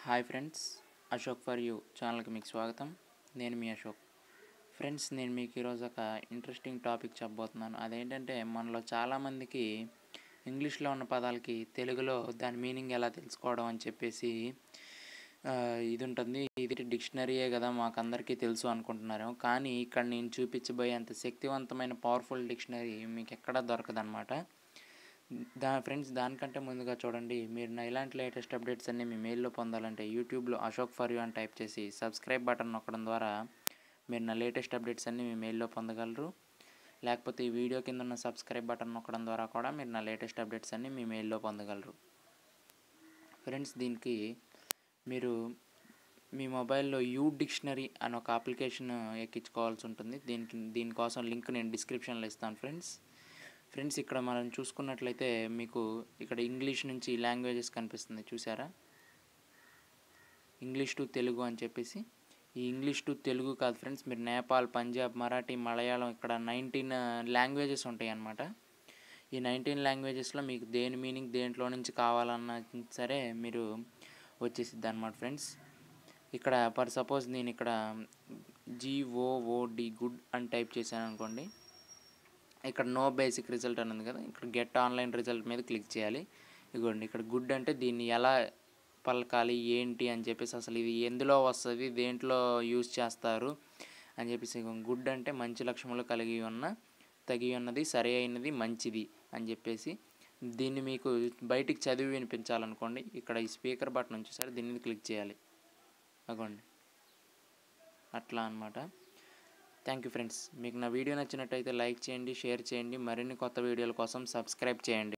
hi friends Ashok for you ఛానల్కి మీకు స్వాగతం నేను మీ అశోక్ ఫ్రెండ్స్ నేను మీకు ఈరోజు ఒక ఇంట్రెస్టింగ్ టాపిక్ చెప్పబోతున్నాను అదేంటంటే మనలో చాలామందికి ఇంగ్లీష్లో ఉన్న పదాలకి తెలుగులో దాని మీనింగ్ ఎలా తెలుసుకోవడం అని చెప్పేసి ఆ, ఇది ఉంటుంది ఇది డిక్షనరీయే కదా మాకు అందరికీ తెలుసు అనుకుంటున్నారు కానీ ఇక్కడ నేను చూపించబోయే అంత శక్తివంతమైన పవర్ఫుల్ డిక్షనరీ మీకు ఎక్కడా దొరకదనమాట దా ఫ్రెండ్స్ దానికంటే ముందుగా చూడండి మీరు నా ఇలాంటి లేటెస్ట్ అప్డేట్స్ అన్నీ మీ మెయిల్లో పొందాలంటే యూట్యూబ్లో అశోక్ ఫర్ యూ అని టైప్ చేసి సబ్స్క్రైబ్ బటన్ నొక్కడం ద్వారా మీరు నా లేటెస్ట్ అప్డేట్స్ అన్నీ మీ మెయిల్లో పొందగలరు లేకపోతే ఈ వీడియో కింద ఉన్న సబ్స్క్రైబ్ బటన్ నొక్కడం ద్వారా కూడా మీరు నా లేటెస్ట్ అప్డేట్స్ అన్నీ మీ మెయిల్లో పొందగలరు ఫ్రెండ్స్ దీనికి మీరు మీ మొబైల్లో యూ డిక్షనరీ అని ఒక అప్లికేషన్ ఎక్కించుకోవాల్సి ఉంటుంది దీనికి దీనికోసం లింక్ నేను డిస్క్రిప్షన్లో ఇస్తాను ఫ్రెండ్స్ ఫ్రెండ్స్ ఇక్కడ మనం చూసుకున్నట్లయితే మీకు ఇక్కడ ఇంగ్లీష్ నుంచి లాంగ్వేజెస్ కనిపిస్తుంది చూసారా ఇంగ్లీష్ టు తెలుగు అని చెప్పేసి ఈ ఇంగ్లీష్ టు తెలుగు కాదు ఫ్రెండ్స్ మీరు నేపాల్ పంజాబ్ మరాఠీ మలయాళం ఇక్కడ నైన్టీన్ లాంగ్వేజెస్ ఉంటాయి అన్నమాట ఈ నైన్టీన్ లాంగ్వేజెస్లో మీకు దేని మీనింగ్ దేంట్లో నుంచి కావాలన్నా సరే మీరు వచ్చేసిద్ది అనమాట ఫ్రెండ్స్ ఇక్కడ ఫర్ సపోజ్ నేను ఇక్కడ జిఓఓడి గుడ్ అని టైప్ చేశాను అనుకోండి ఇక్కడ నో బేసిక్ రిజల్ట్ అని ఉంది కదా ఇక్కడ గెట్ ఆన్లైన్ రిజల్ట్ మీద క్లిక్ చేయాలి ఇదిగోండి ఇక్కడ గుడ్ అంటే దీన్ని ఎలా పలకాలి ఏంటి అని చెప్పేసి అసలు ఇది ఎందులో వస్తుంది దేంట్లో యూజ్ చేస్తారు అని చెప్పేసి గుడ్ అంటే మంచి లక్షణములు కలిగి ఉన్న తగి ఉన్నది సరి అయినది మంచిది అని చెప్పేసి దీన్ని మీకు బయటికి చదివి వినిపించాలనుకోండి ఇక్కడ ఈ స్పీకర్ బటన్ వచ్చేసరి దీని మీద క్లిక్ చేయాలి అగోండి అట్లా అన్నమాట థ్యాంక్ యూ ఫ్రెండ్స్ మీకు నా వీడియో నచ్చినట్టయితే లైక్ చేయండి షేర్ చేయండి మరిన్ని కొత్త వీడియోల కోసం సబ్స్క్రైబ్ చేయండి